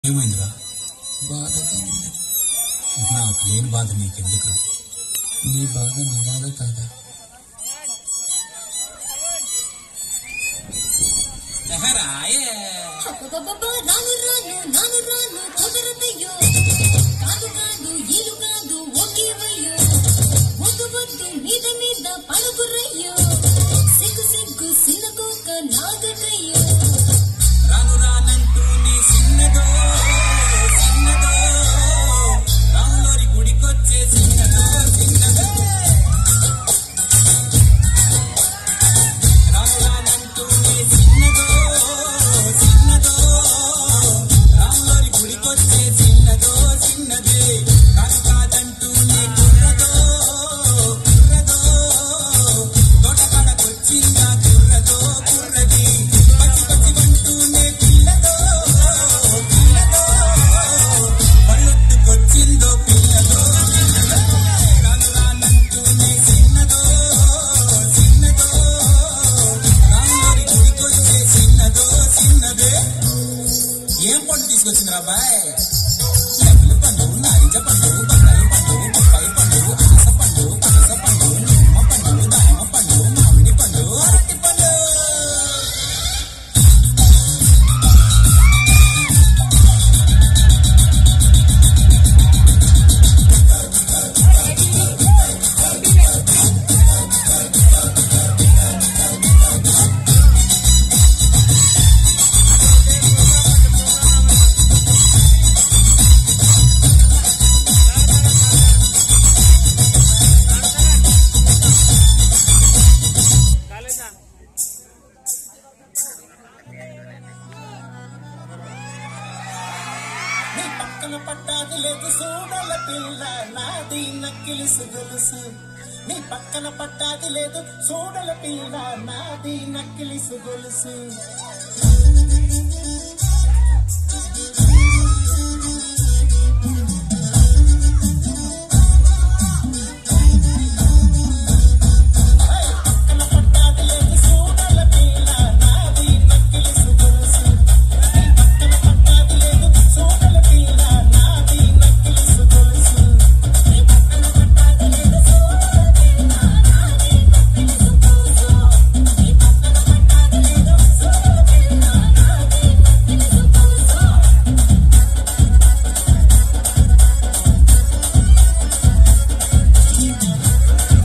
ఏమైందిరా బాధగా ఉంది నాకు లేని బాధ నీకెందుకురా నీ బాధ నా బాధ కాదా అబ్బబ్బబ్బ, రాను రాను నాను రాను కుదరదయ్యో కాదు కాదు ఇల్లు కాదు ఒకేవయ్యో వద్దు వద్దు మీద మీద పలుగురయ్యో సిగ్గు సిగ్గు సినగోక నాగకయ్యో రాను రానంటూ నీ చిన్నదో చిన్నదో రాములోరి గుడికొచ్చే చిన్నదో చిన్నదో రాను రానంటూ నీ చిన్నదో చిన్నదో రాములోరి గుడికొచ్చే చిన్నదో చిన్నదే కాదు కాదంటూ నీ కుర్రదో కుర్రదో తోటకాడకొచ్చిందా కుర్రదో కుర్రది పచ్చి పచ్చి వంటూనే పిల్లదో పిల్లదో పళ్ళెత్తుకొచ్చిందో పిల్లదో రాను రానంటూనే చిన్నదో చిన్నదో రాములోరి గుడికొచ్చే చిన్నదో చిన్నదే ఏం పండు తీసుకొచ్చింది రాబాయ్ లెక్కల పండు నారింజ పండు బత్తాయి పండు బొప్పాయి పండు ఆస పండు పనస పండు నిమ్మ పండు దానిమ్మ పండు మామిడి పండు అరటి పండు నీ పక్కన పట్టాది లేదు సూడల పిల్ల నాది నక్కిలిసు గొలుసు నీ పక్కన పట్టాది లేదు సూడల పిల్ల నాది నక్కిలిసు గొలుసు